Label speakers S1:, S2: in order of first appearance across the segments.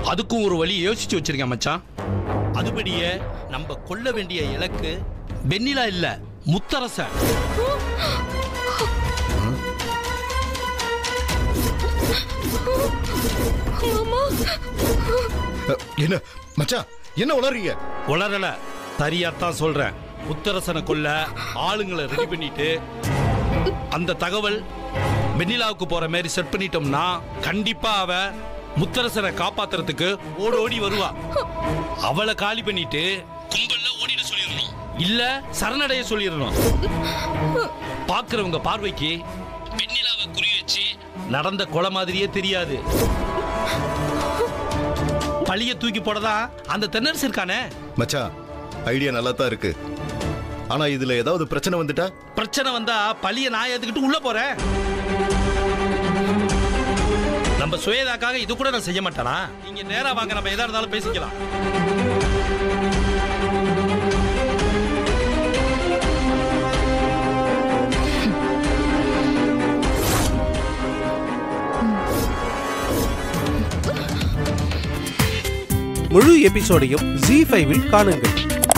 S1: அதுக்கும் ஒரு வழி யோசிச்சு வச்சிருக்கேன் மச்சான் அதுபடியே நம்ம கொல்ல வேண்டிய இலக்கு வெண்ணிலா இல்ல முத்தரசன்
S2: அ, என்ன மச்சான் என்ன உளறீங்க
S1: உளரல சரியாத்தான் சொல்றேன் முத்தரசனை கொல்ல ஆளுங்களை ரெடி பண்ணிட்டு அந்த தகவல் வெண்ணிலாவுக்கு போற மாதிரி செட் பண்ணிட்டோம்னா கண்டிப்பா அவ முத்தரசனை காப்பாத்துறதுக்கு ஓடி ஓடி வருவா அவளை காலி பண்ணிட்டு கும்பல்ல ஓடிட சொல்லிடணும் இல்ல சரணடைய சொல்லிடணும் பாக்குறவங்க பார்வைக்கு வெண்ணிலாவை குறி வச்சு நடந்த கொலை மாதிரியே தெரியாது பழிய தூக்கி போடதான் அந்த தென்னரசு இருக்கானே
S2: மச்சான் ஐடியா நல்லா தான் இருக்கு ஆனா இதுல ஏதாவது பிரச்சனை வந்துட்டா
S1: பிரச்சனை வந்தா பழிய நான் ஏத்துக்கிட்டு உள்ள போறேன் நம்ம சுயதாக்காக இது கூட நான் செய்ய மாட்டேனா நீங்க நேரா வாங்க நம்ம எதா இருந்தாலும் பேசிக்கலாம்
S3: முழு எபிசோடையும் ஜி ஃபைவில் காணுங்கள்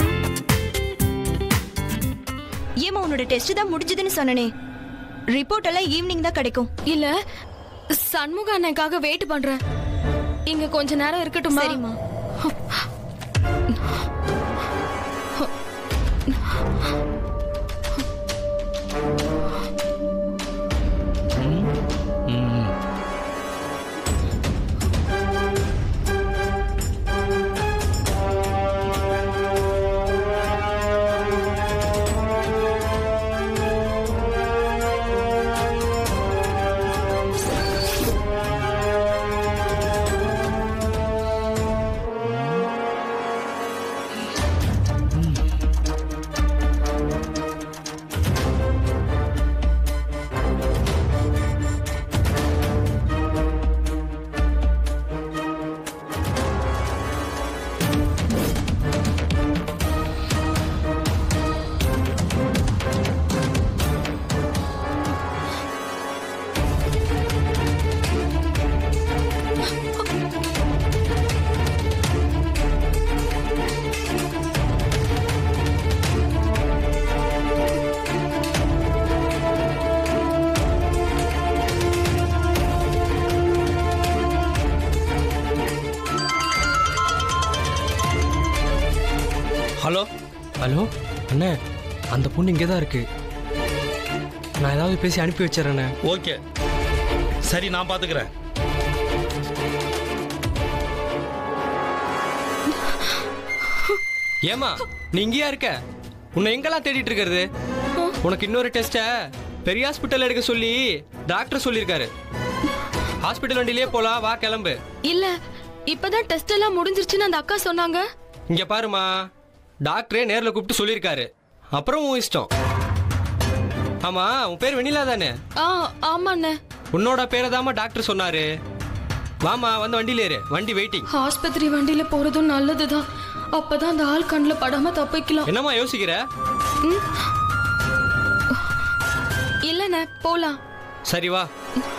S4: ஏமா உன்னோட டெஸ்ட் தான் முடிஞ்சதுன்னு சொன்னனே ரிப்போர்ட் எல்லாம் ஈவினிங் தான் கிடைக்கும்
S5: இல்ல சண்முக அண்ணனுக்காக வெயிட் பண்றேன் இங்க கொஞ்ச நேரம் இருக்கட்டுமா
S4: சரிம்மா
S6: ஹலோ ஹலோ அண்ணே அந்த பொண்ணு இங்கே தான் இருக்கு நான் ஏதாவது பேசி அனுப்பி வச்சிடறேண்ணே
S1: ஓகே சரி நான் பாத்துக்கிறேன்
S6: ஏமா நீ இங்கேயா இருக்க உன்னை எங்கெல்லாம் தேடிட்டு இருக்கிறது உனக்கு இன்னொரு டெஸ்ட்டை பெரிய ஹாஸ்பிட்டல் எடுக்க சொல்லி டாக்டர் சொல்லியிருக்காரு ஹாஸ்பிட்டல் வண்டியிலே போலாம் வா கிளம்பு
S5: இல்ல இப்பதான் டெஸ்ட் எல்லாம் முடிஞ்சிருச்சுன்னு அந்த அக்கா சொன்னாங்க
S6: இங்க பாருமா டாக்டரே நேர்ல கூப்பிட்டு சொல்லியிருக்காரு அப்புறம் உன் இஷ்டம் ஆமா உன் பேர் வெண்ணிலா தானே
S5: ஆ ஆமா அண்ணே
S6: உன்னோட பேரை தாமா டாக்டர் சொன்னாரு வாமா வந்து வண்டியில ஏறு வண்டி வெயிட்டிங்
S5: ஆஸ்பத்திரி வண்டியில போறதும் நல்லதுதான் அப்பதான் அந்த ஆள் கண்ணில் படாம தப்பிக்கலாம்
S6: என்னம்மா யோசிக்கிற
S5: இல்லண்ணே போலாம்
S6: சரி வா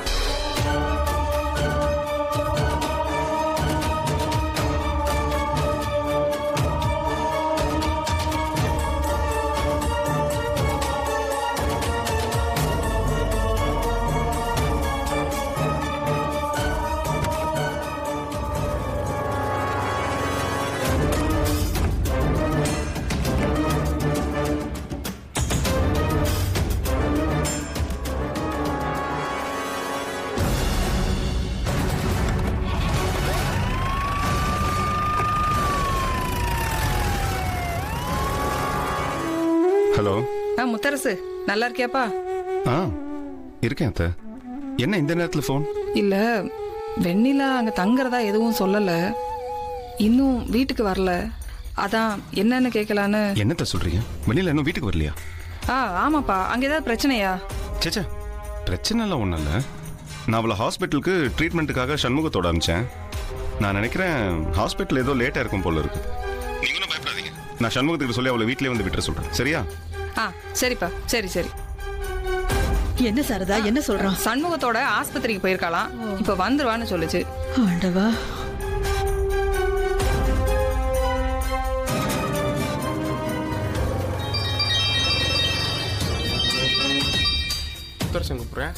S7: ஹலோ
S8: ஆ முத்தரசு நல்லா இருக்கியாப்பா
S7: ஆ இருக்கேன் அத்தை என்ன இந்த நேரத்தில் ஃபோன்
S8: இல்ல வெண்ணிலா அங்க தங்குறதா எதுவும் சொல்லல இன்னும் வீட்டுக்கு வரல அதான் என்னன்னு கேட்கலான்னு
S7: என்னத்த சொல்றீங்க வெளியில இன்னும் வீட்டுக்கு வரலையா
S8: ஆ ஆமாப்பா அங்க ஏதாவது பிரச்சனையா
S7: சேச்சா பிரச்சனைலாம் ஒன்றும் இல்லை நான் அவளை ஹாஸ்பிட்டலுக்கு ட்ரீட்மெண்ட்டுக்காக சண்முகத்தோட அனுப்பிச்சேன் நான் நினைக்கிறேன் ஹாஸ்பிட்டல் ஏதோ லேட்டாக இருக்கும் போல இருக்கு நீங்களும் பயப்படாதீங்க நான் சண்முகத்துக்கு சொல்லி அவளை வீட்டிலே வந்து விட்டுற சொல்கிறேன் சரியா
S8: ஆ சரிப்பா சரி சரி
S9: என்ன சாரதா என்ன சொல்றான்
S8: சண்முகத்தோட ஆஸ்பத்திரிக்கு போயிருக்காளாம் இப்ப வந்துருவான்னு சொல்லுச்சு
S9: ஆண்டவா
S10: முத்தரசன் கூப்பிடுறேன்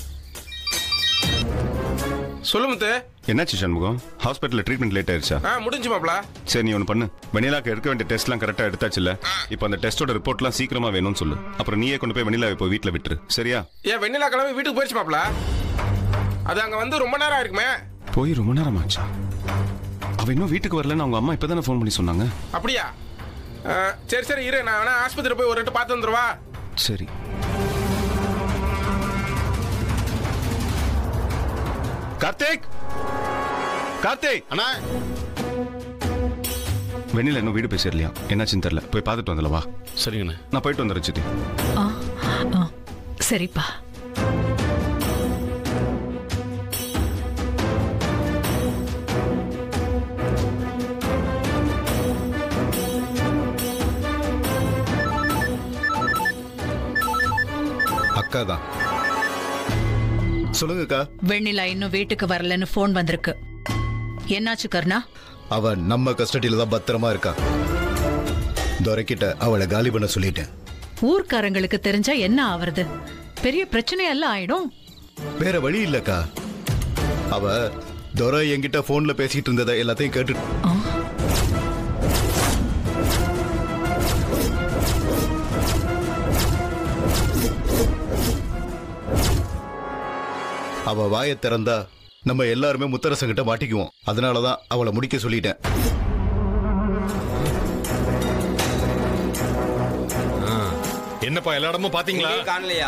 S10: சொல்லு முத்து
S7: என்னாச்சு சண்முகம் ஹாஸ்பிட்டலில் ட்ரீட்மெண்ட் லேட் ஆயிருச்சா
S10: ஆ முடிஞ்சு மாப்ள
S7: சரி நீ ஒன்று பண்ணு வெனிலாக்கு எடுக்க வேண்டிய டெஸ்ட்லாம் கரெக்டாக எடுத்தாச்சுல்ல இப்போ அந்த டெஸ்ட்டோட ரிப்போர்ட்லாம் சீக்கிரமா வேணும்னு சொல்லு அப்புறம் நீயே கொண்டு போய் வெனிலாவை இப்போ வீட்டில் விட்டுரு சரியா
S10: ஏன் வெண்ணிலா கிளம்பி வீட்டுக்கு போயிடுச்சு மாப்ள அது அங்க வந்து ரொம்ப நேரம் இருக்குமே
S7: போய் ரொம்ப நேரம் ஆச்சா அவ இன்னும் வீட்டுக்கு வரலன்னு அவங்க அம்மா இப்பதானே ஃபோன் பண்ணி சொன்னாங்க
S10: அப்படியா ஆ, சரி சரி இரு நான் வேணா ஆஸ்பத்திரி போய் ஒரு ரெட்டு பார்த்து வந்துருவா
S7: சரி கார்த்திக் கார்த்திக்
S2: அண்ணா
S7: வெண்ணில இன்னும் வீடு போய் சேரலையா என்னாச்சுன்னு தெரியல போய் பார்த்துட்டு வந்துடல வா
S1: சரிங்கண்ணே
S7: நான் போயிட்டு வந்துடுறேன் சித்தி
S9: ஆ, ஆ, சரிப்பா
S2: அக்கா தான் சொல்லுங்கக்கா
S9: வெண்ணிலா இன்னும் வீட்டுக்கு வரலன்னு ஃபோன் வந்திருக்கு என்னாச்சு கருணா
S2: அவ நம்ம கஸ்டடியில தான் பத்திரமா இருக்கா துரைக்கிட்ட அவளை காலி பண்ண சொல்லிட்டேன்
S9: ஊர்க்காரங்களுக்கு தெரிஞ்சா என்ன ஆவறது பெரிய பிரச்சனையெல்லாம் ஆயிடும்
S2: வேற வழி இல்லக்கா அவ துரை என்கிட்ட போன்ல பேசிட்டு இருந்ததை எல்லாத்தையும் கேட்டு
S9: ஆ,
S2: அவ வாயை திறந்தா நம்ம எல்லாருமே முத்தரசங்கிட்ட மாட்டிக்குவோம் அதனாலதான் அவளை முடிக்க சொல்லிட்டேன்
S11: என்னப்பா எல்லா இடமும் பாத்தீங்களா
S6: காணலையா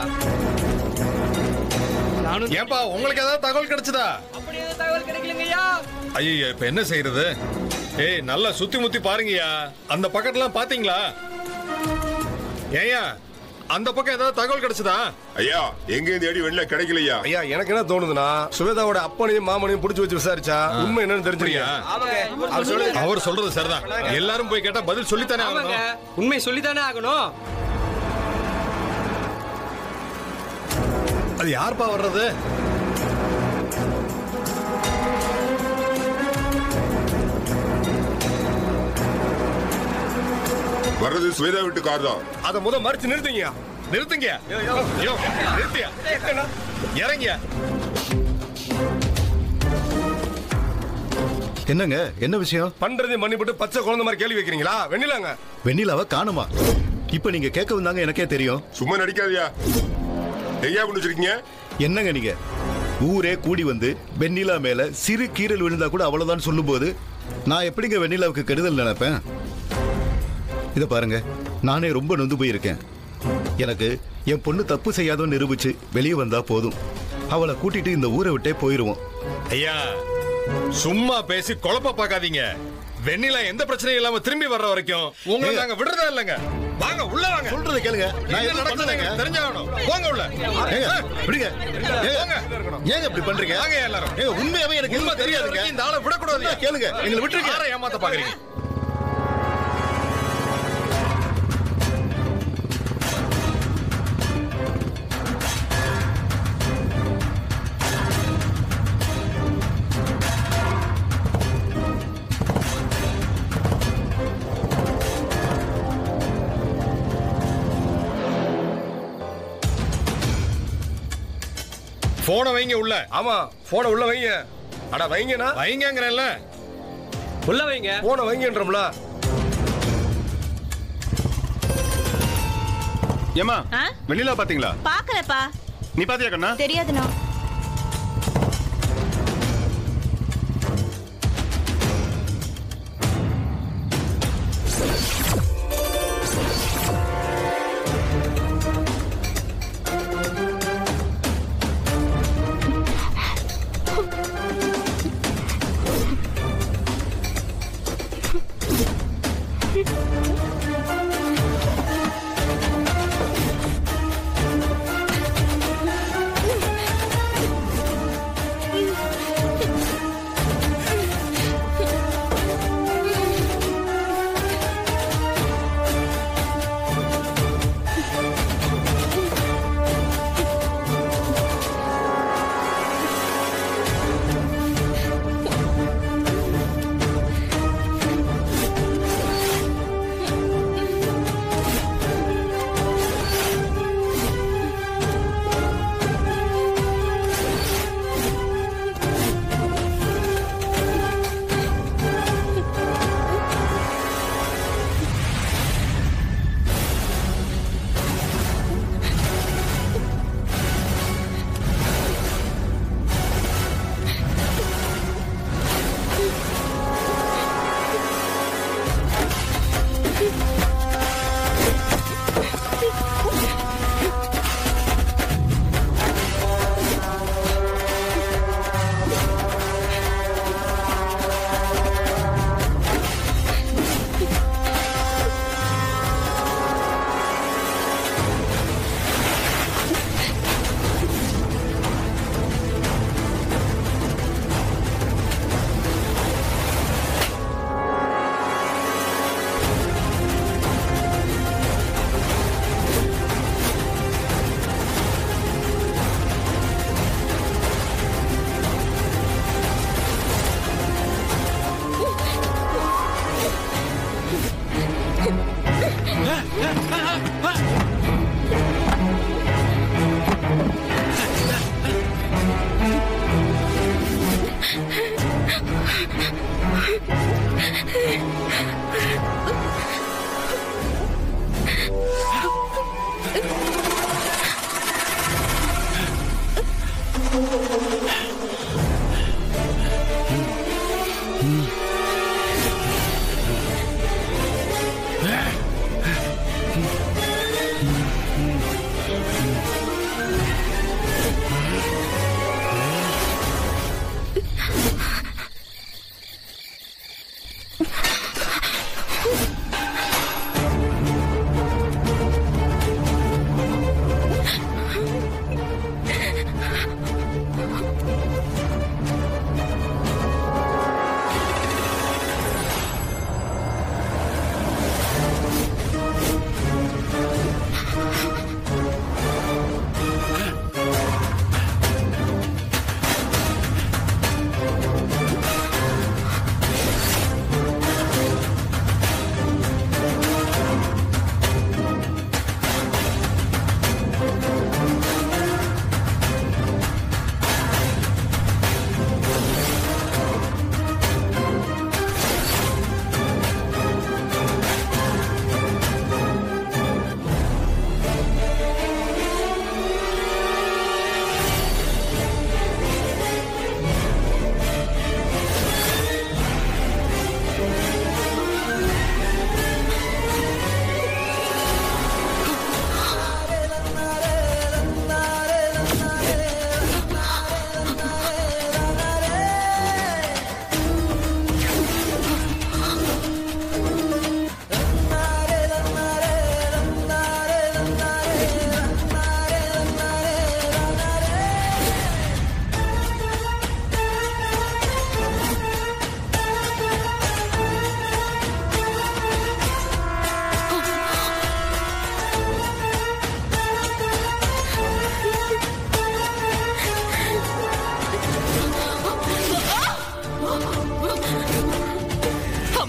S11: ஏன்பா உங்களுக்கு ஏதாவது தகவல் கிடைச்சதா
S6: அப்படி எதுவும் தகவல் கிடைக்கலங்கய்யா
S11: ஐயோ இப்ப என்ன செய்யறது ஏய் நல்லா சுத்தி முத்தி பாருங்கய்யா அந்த பக்கத்துலாம் பாத்தீங்களா ஏயா அந்த பக்கம் ஏதாவது தகவல் கிடைச்சதா
S12: ஐயா எங்க தேடி வெளில கிடைக்கலையா
S13: ஐயா எனக்கு என்ன தோணுதுன்னா சுவேதாவோட அப்பனையும் மாமனையும் புடிச்சு வச்சு விசாரிச்சா உண்மை என்னன்னு தெரிஞ்சுறியா
S6: ஆமாங்க
S13: அவர் சொல்லு
S11: அவர் சொல்றது சரிதான் எல்லாரும் போய் கேட்டா பதில் சொல்லித்தானே
S6: ஆமாங்க
S11: ஆகணும்
S6: உண்மை சொல்லித்தானே ஆகணும்
S11: அது யார்ப்பா வர்றது
S12: வர்றது சுவேதா வீட்டு கார் தான்
S13: அதை முத மறிச்சு நிறுத்துங்க
S11: நிறுத்துங்க ஐயோ, நிறுத்தியா இறங்கியா
S2: என்னங்க என்ன விஷயம்
S13: பண்றதையும் பண்ணிவிட்டு பச்சை குழந்தை மாதிரி கேள்வி வைக்கிறீங்களா வெண்ணிலாங்க
S2: வெண்ணிலாவை காணுமா இப்ப நீங்க கேட்க வந்தாங்க எனக்கே தெரியும்
S12: சும்மா நடிக்காதியா எங்கேயா கொண்டு வச்சிருக்கீங்க
S2: என்னங்க நீங்க ஊரே கூடி வந்து வெண்ணிலா மேல சிறு கீறல் விழுந்தா கூட அவ்வளவுதான் சொல்லும்போது நான் எப்படிங்க வெண்ணிலாவுக்கு கெடுதல் நினைப்பேன் இத பாருங்க நானே ரொம்ப நொந்து போயிருக்கேன் எனக்கு என் பொண்ணு தப்பு செய்யாதோன்னு நிரூபிச்சு வெளியே வந்தா போதும் அவளை கூட்டிட்டு இந்த ஊரை விட்டே போயிருவோம்
S11: ஐயா சும்மா பேசி குழப்ப பார்க்காதீங்க வெண்ணிலா எந்த பிரச்சனையும் இல்லாம திரும்பி வர்ற வரைக்கும் உங்களை
S2: ஏங்க.
S11: நாங்க விடுறதா இல்லைங்க வாங்க உள்ள வாங்க
S2: சொல்றதை கேளுங்க நான்
S11: என்ன
S2: எதுவும்
S11: நடக்குதுன்னு
S2: பண்ணலைங்க.
S11: எங்களுக்கு தெரிஞ்சாகணும் போங்க உள்ள
S2: ஏங்க, விடுங்க. ஏங்க,
S11: போங்க.
S2: ஏங்க இப்படி பண்றீங்க
S11: வாங்க எல்லாரும்.
S2: ஏங்க, உண்மையாவே எனக்கு
S11: உண்மை
S2: எதுவும்
S11: தெரியாதுங்க
S2: தெரியாதுங்க
S11: இந்த ஆளை விடக்கூடாது
S2: கேளுங்க எங்களை விட்டுருங்க
S11: யாரை ஏமாத்த பாக்குறீங்க போனை வைங்க உள்ள
S13: ஆமா போனை உள்ள வைங்க அட வைங்கண்ணா
S11: வைங்கங்கிறேன்ல
S6: உள்ள வைங்க
S13: போனை வைங்கன்றோம்ல
S7: ஏமா
S4: ஆ?
S7: வெண்ணிலா பாத்தீங்களா
S4: பாக்கலப்பா
S7: நீ பாத்தியா கண்ணா
S4: தெரியாதுண்ணா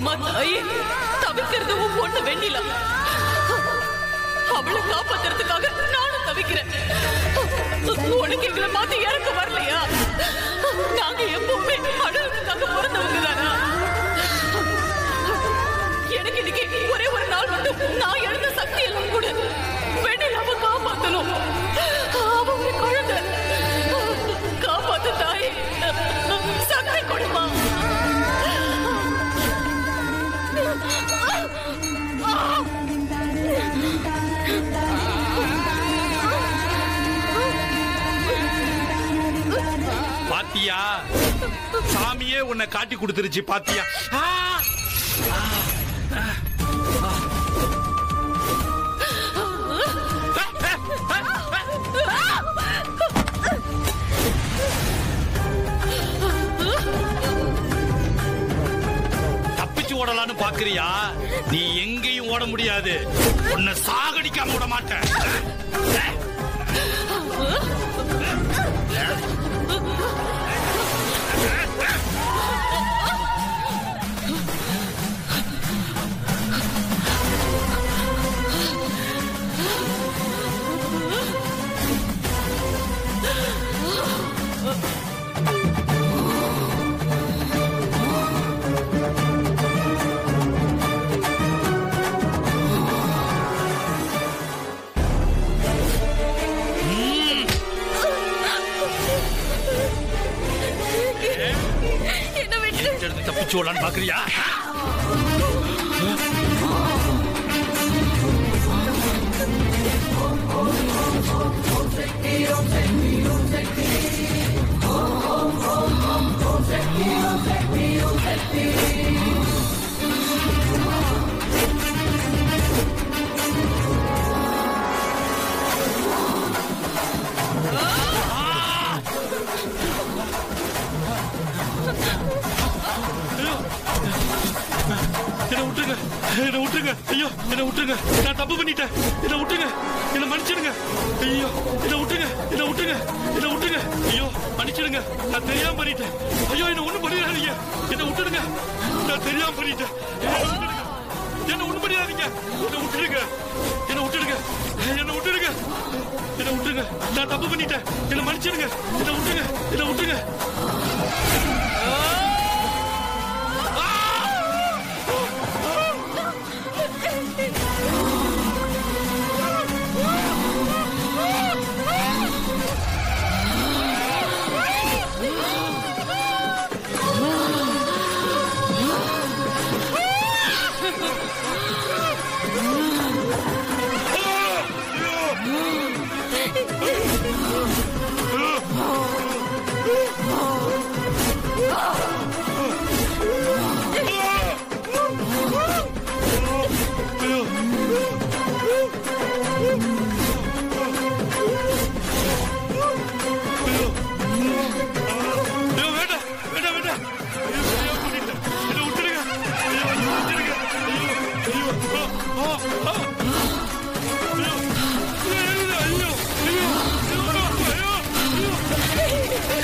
S14: அம்மா தாயே தவிக்கிறது உன் பொண்ணு வெண்ணிலா அவளை காப்பாத்துறதுக்காக நானும் தவிக்கிறேன் உனக்கு எங்களை மாத்தி இறக்க வரலையா நாங்க எப்பவுமே அழகுக்காக பிறந்தவங்க தானா எனக்கு இன்னைக்கு ஒரே ஒரு நாள் மட்டும் நான் எழுந்த சக்தி எல்லாம் கூட வெண்ணிலாவை காப்பாத்தணும் அவ ஒரு குழந்தை காப்பாத்து தாயே சக்தி கொடுமா
S1: பாத்தியா சாமியே உன்னை காட்டி கொடுத்துருச்சு பாத்தியா ஆ! தப்பிச்சு ஓடலான்னு பாக்குறியா நீ எங்கேயும் ஓட முடியாது உன்னை சாகடிக்காம விட மாட்டேன்
S14: என்ன விட்டு
S1: இருந்து தப்பிச்சு ஓடலான்னு பாக்குறியா என்ன விட்டுருங்க என்ன விட்டுருங்க ஐயோ என்ன விட்டுருங்க நான் தப்பு பண்ணிட்டேன் என்ன விட்டுருங்க என்ன மன்னிச்சிடுங்க ஐயோ என்ன விட்டுருங்க என்ன விட்டுருங்க என்ன விட்டுருங்க ஐயோ மன்னிச்சிடுங்க நான் தெரியாம பண்ணிட்டேன் ஐயோ என்ன ஒண்ணும் பண்ணிடாதீங்க என்ன விட்டுடுங்க நான் தெரியாம பண்ணிட்டேன் என்ன விட்டுடுங்க என்ன ஒண்ணும் பண்ணிடாதீங்க என்ன விட்டுடுங்க என்ன விட்டுடுங்க என்ன விட்டுடுங்க என்ன விட்டுருங்க நான் தப்பு பண்ணிட்டேன் என்ன மன்னிச்சிடுங்க என்ன விட்டுருங்க என்ன விட்டுருங்க ஐயோ, வேண்டாம், வேண்டாம், வேண்டாம். ஐயோ, தெரியாம பண்ணிட்டேன். என்னை விட்டுடுங்க. ஐயோ, என்னை விட்டுடுங்க. ஐயோ, ஐயோ, ஆ, ஆ, ஆ. ஐயோ, ஐயோ, ஐயோ, ஐயோ, ஐயோ, ஐயோ, ஐயோ.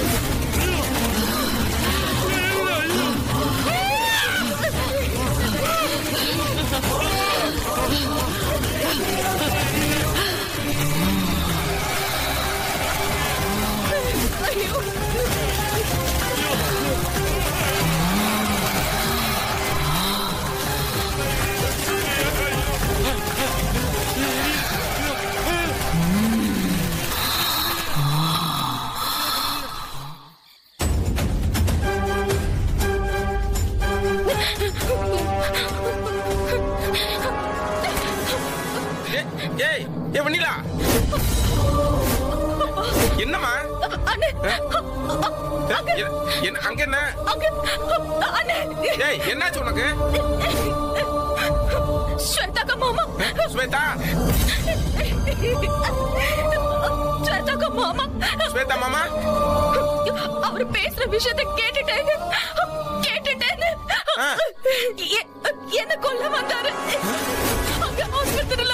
S10: ஏய், ஏய் ஏ வண்ணிலா என்னம்மா
S14: அண்ணே
S10: ஏய், என்ன- என்ன அங்க என்ன
S14: அங்க அண்ணே
S10: ஏய் என்னாச்சு உனக்கு
S14: ஸ்வேதாக்கா மாமா
S10: ஸ்வேதா
S14: ஸ்வேதாக்கா மாமா
S10: ஸ்வேதா மாமா
S14: அவர் பேசுற விஷயத்தை கேட்டுட்டேன் கேட்டுட்டேன்னு எ- என்ன கொல்ல வந்தாரு அங்க ஆஸ்பத்திரியில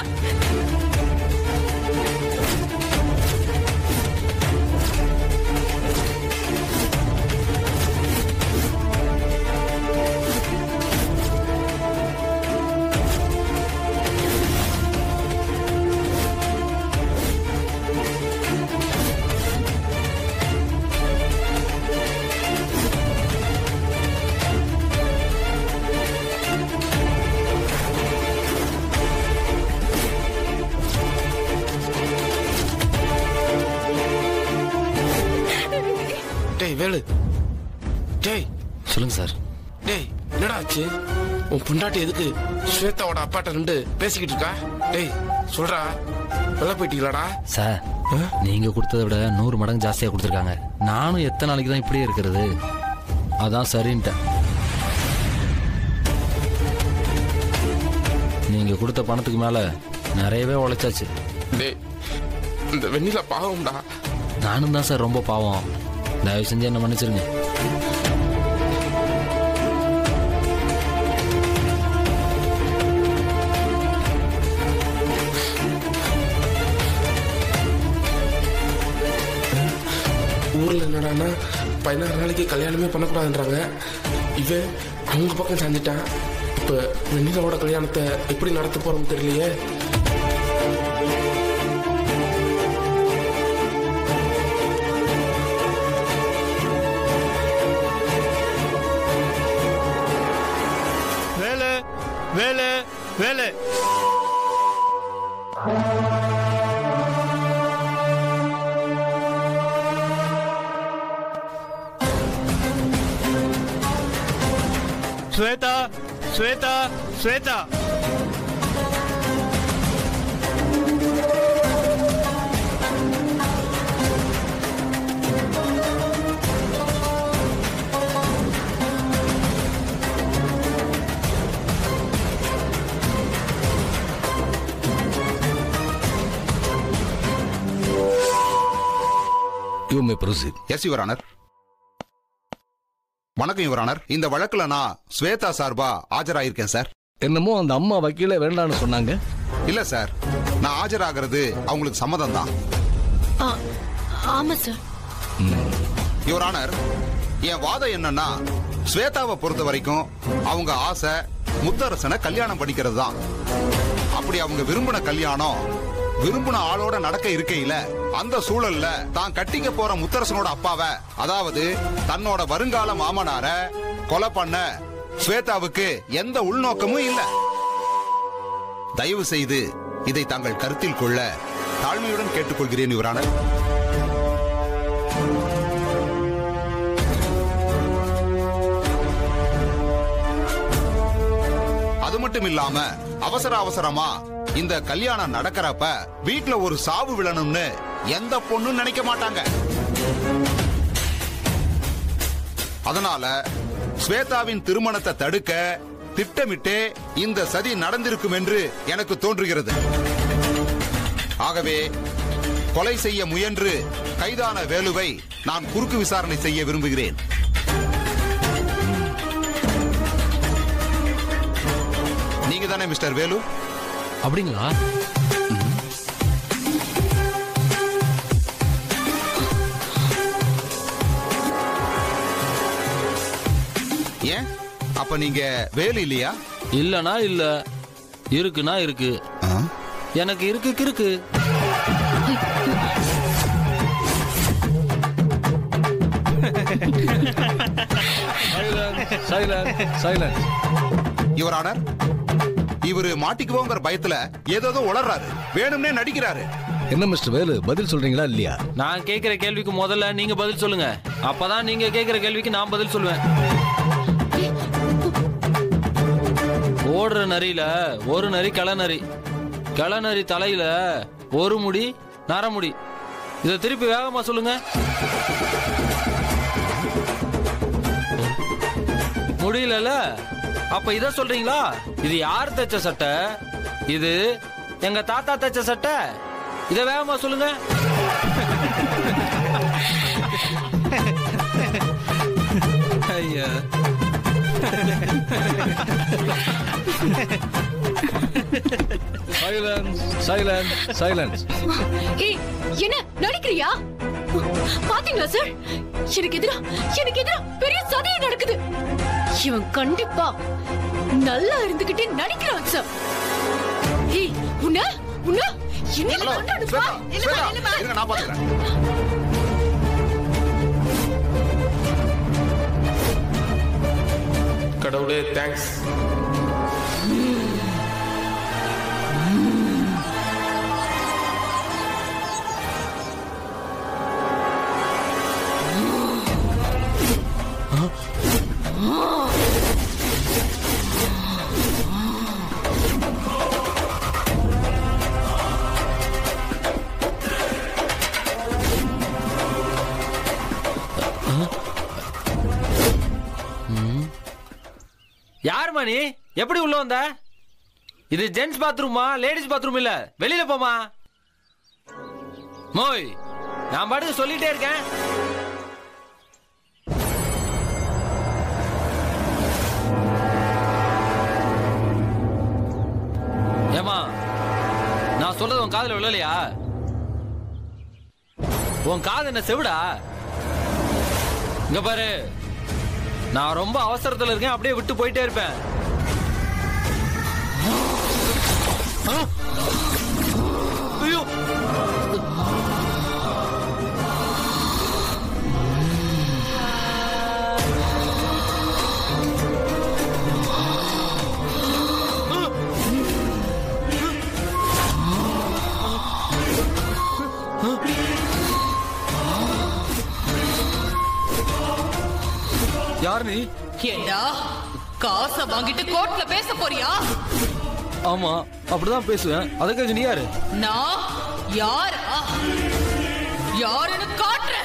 S10: டேய் என்னடா ஆச்சு உன் பொண்டாட்டி எதுக்கு ஸ்வேதாவோட அப்பாட்ட ரெண்டு பேசிக்கிட்டு இருக்கா டேய் சொல்றா வெளில போயிட்டீங்களாடா
S15: சார் நீங்க கொடுத்ததை விட நூறு மடங்கு ஜாஸ்தியா கொடுத்துருக்காங்க நானும் எத்தனை நாளைக்கு தான் இப்படியே இருக்கிறது அதான் சரின்ட்டேன் நீங்க கொடுத்த பணத்துக்கு மேல நிறையவே உழைச்சாச்சு
S10: டேய் இந்த வெண்ணிலா பாவம்டா
S15: நானும் தான் சார் ரொம்ப பாவம் தயவு செஞ்சு என்ன மன்னிச்சிருங்க
S10: ஊர்ல என்னடான்னா பதினாறு நாளைக்கு கல்யாணமே பண்ணக்கூடாதுன்றாங்க இவன் அவங்க பக்கம் சாஞ்சிட்டான் இப்ப வெண்ணிலாவோட கல்யாணத்தை எப்படி நடத்த போறோம்னு தெரியலையே
S1: வேலை வேலை வேலை Shweta Shweta Shweta
S16: you may proceed
S17: yes your honour வணக்கம் யுவர் ஆனர் இந்த வழக்குல நான் ஸ்வேதா சார்பா ஆஜராயிருக்கேன் சார்
S16: என்னமோ அந்த அம்மா வக்கீல வேண்டான்னு சொன்னாங்க
S17: இல்ல சார் நான் ஆஜராகிறது அவங்களுக்கு சம்மதம் தான்
S5: ஆ, ஆமா சார்
S17: யுவர் ஆனர் என் வாதம் என்னன்னா ஸ்வேதாவை பொறுத்த வரைக்கும் அவங்க ஆசை முத்தரசனை கல்யாணம் பண்ணிக்கிறது தான் அப்படி அவங்க விரும்பின கல்யாணம் விரும்பின ஆளோட நடக்க இருக்கையில அந்த சூழல்ல தான் கட்டிக்க போற முத்தரசனோட அப்பாவை அதாவது தன்னோட வருங்கால மாமனார கொலை பண்ண ஸ்வேதாவுக்கு எந்த உள்நோக்கமும் இல்ல தயவு செய்து இதை தாங்கள் கருத்தில் கொள்ள தாழ்மையுடன் கேட்டுக்கொள்கிறேன் யுவரான அது மட்டும் இல்லாம அவசர அவசரமா இந்த கல்யாணம் நடக்கிறப்ப வீட்ல ஒரு சாவு விழணும்னு எந்த பொண்ணும் நினைக்க மாட்டாங்க அதனால ஸ்வேதாவின் திருமணத்தை தடுக்க திட்டமிட்டே இந்த சதி நடந்திருக்கும் என்று எனக்கு தோன்றுகிறது ஆகவே கொலை செய்ய முயன்று கைதான வேலுவை நான் குறுக்கு விசாரணை செய்ய விரும்புகிறேன் நீங்க தானே மிஸ்டர் வேலு
S15: அப்படிங்களா
S17: ஏன் அப்ப நீங்க வேலு இல்லையா
S15: இல்லனா இல்ல இருக்குனா இருக்கு எனக்கு இருக்கு கிறுக்கு
S17: யுவர் ஆனர் இவரு மாட்டிக்குவோங்கிற பயத்துல ஏதோ உளறாரு வேணும்னே நடிக்கிறாரு
S16: என்ன மிஸ்டர் வேலு பதில் சொல்றீங்களா இல்லையா
S15: நான் கேக்குற கேள்விக்கு முதல்ல நீங்க பதில் சொல்லுங்க அப்பதான் நீங்க கேக்குற கேள்விக்கு நான் பதில் சொல்லுவேன் ஓடுற நரியில ஒரு நரி களநரி களநரி தலையில ஒரு முடி நரமுடி இதை திருப்பி வேகமா சொல்லுங்க முடியலல அப்ப இத சொல்றீங்களா இது யார் தைச்ச சட்டை இது எங்க தாத்தா தைச்ச சட்டை இத வேகமா சொல்லுங்க ஐயா
S16: சைலன்ஸ் சைலன்ஸ் சைலன்ஸ்
S5: ஏய் என்ன நடிக்கிறியா பாத்தீங்களா சார் எனக்கு எதிரா எனக்கு எதிரா பெரிய சதியே நடக்குது இவன் கண்டிப்பா நல்லா இருந்துகிட்டே நடிக்கிறான் சார் ஏய் உன்ன உன்ன என்ன
S17: ஹலோ ஸ்வேதா ஸ்வேதா இருங்க நான் பாத்துக்கிறேன்
S10: கடவுளே தேங்க்ஸ்
S15: யாரும்மா நீ எப்படி உள்ள வந்த இது ஜென்ஸ் பாத்ரூமா லேடிஸ் பாத்ரூம் இல்ல வெளியில போமா மோய் நான் பாட்டுக்கு சொல்லிட்டே இருக்கேன் ஏமா நான் சொல்றது உன் காதுல விழலையா உன் காது என்ன செவிடா இங்க பாரு நான் ரொம்ப அவசரத்துல இருக்கேன் அப்படியே விட்டு போயிட்டே இருப்பேன் ஐயோ யார் நீ
S14: ஏண்டா காசை வாங்கிட்டு கோர்ட்ல பேச போறியா
S15: ஆமா அப்படிதான் பேசுவேன் அதுக்காக நீ யாரு
S14: நான் யாரா யாருன்னு காட்டுறேன்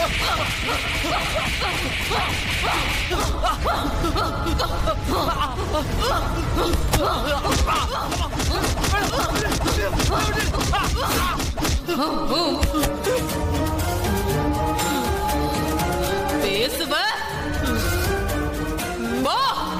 S14: பேசுவ வா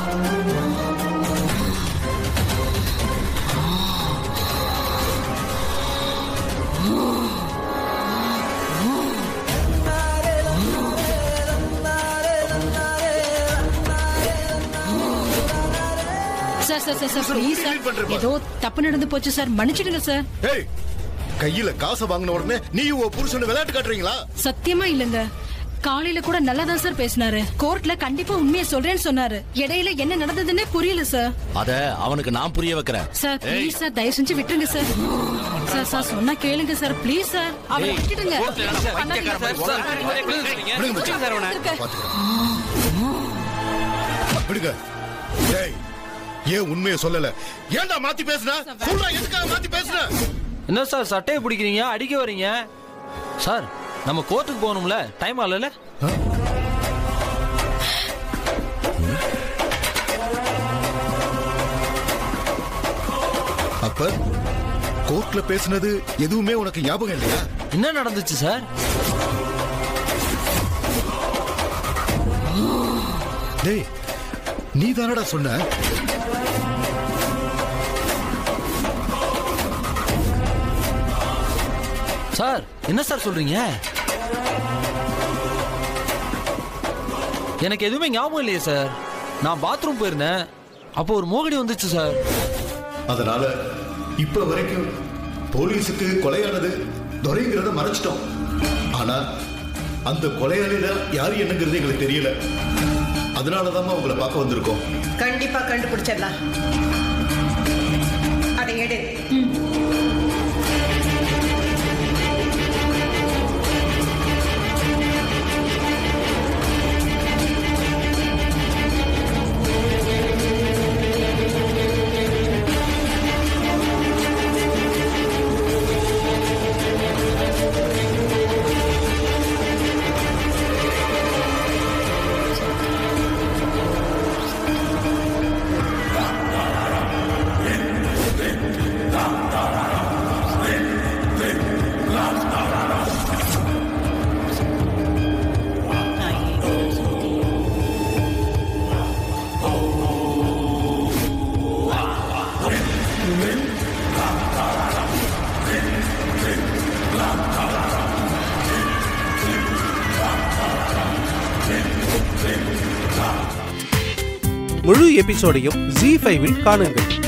S9: sir sir sir sir please sir ஏதோ தப்பு நடந்து போச்சு சார் மன்னிச்சிடுங்க சார்
S2: ஏய் கையில காசை வாங்கின உடனே நீ உன் புருஷனை விளையாட்டு காட்டுறீங்களா
S9: சத்தியமா இல்லங்க காலையில கூட நல்லா தான் சார் பேசினாரு கோர்ட்ல கண்டிப்பா உண்மையை சொல்றேன்னு சொன்னாரு இடையில என்ன நடந்ததுன்னே புரியல சார்
S18: அத அவனுக்கு நான் புரிய வைக்கிறேன்
S9: சார் ப்ளீஸ் சார் தயவு செஞ்சு விட்டுருங்க சார் சார் சார் சொன்னா கேளுங்க சார் ப்ளீஸ் சார் அவரை
S18: ஏய்,
S9: விட்டுடுங்க
S18: கோர்ட்ல என்ன
S9: சார்,
S18: பைத்தியக்கார மாதிரி
S9: சார்,
S18: உளறிட்டு
S2: விடுங்க மச்சான்.
S9: சார், அவனை.
S2: விடுங்க ஏய் ஏன் உண்மையை சொல்லல ஏன்டா மாத்தி பேசுன சொல்றா எதுக்காக மாத்தி பேசுன
S15: என்ன சார் சட்டையை பிடிக்கிறீங்க அடிக்க வரீங்க சார் நம்ம கோர்ட்டுக்கு போகணும்ல டைம் ஆகல
S2: அப்ப கோர்ட்ல பேசுனது எதுவுமே உனக்கு ஞாபகம் இல்லையா
S15: என்ன நடந்துச்சு சார்
S2: டேய் நீ தானடா சொன்ன
S15: சார் என்ன சார் சொல்றீங்க எனக்கு எதுவுமே ஞாபகம் இல்லையே சார் நான் பாத்ரூம் போயிருந்தேன் அப்போ ஒரு மோகடி வந்துச்சு சார்
S2: அதனால இப்ப வரைக்கும் போலீஸுக்கு கொலையானது துரைங்கிறத மறைச்சிட்டோம் ஆனா அந்த கொலையாளில யாரு என்னங்கிறது எங்களுக்கு தெரியல அதனாலதான் உங்களை பார்க்க வந்திருக்கோம்
S19: கண்டிப்பா கண்டுபிடிச்சிடலாம் அதை எடு
S3: முழு எபிசோடையும் ஜி ஃபைவில் காணுங்கள்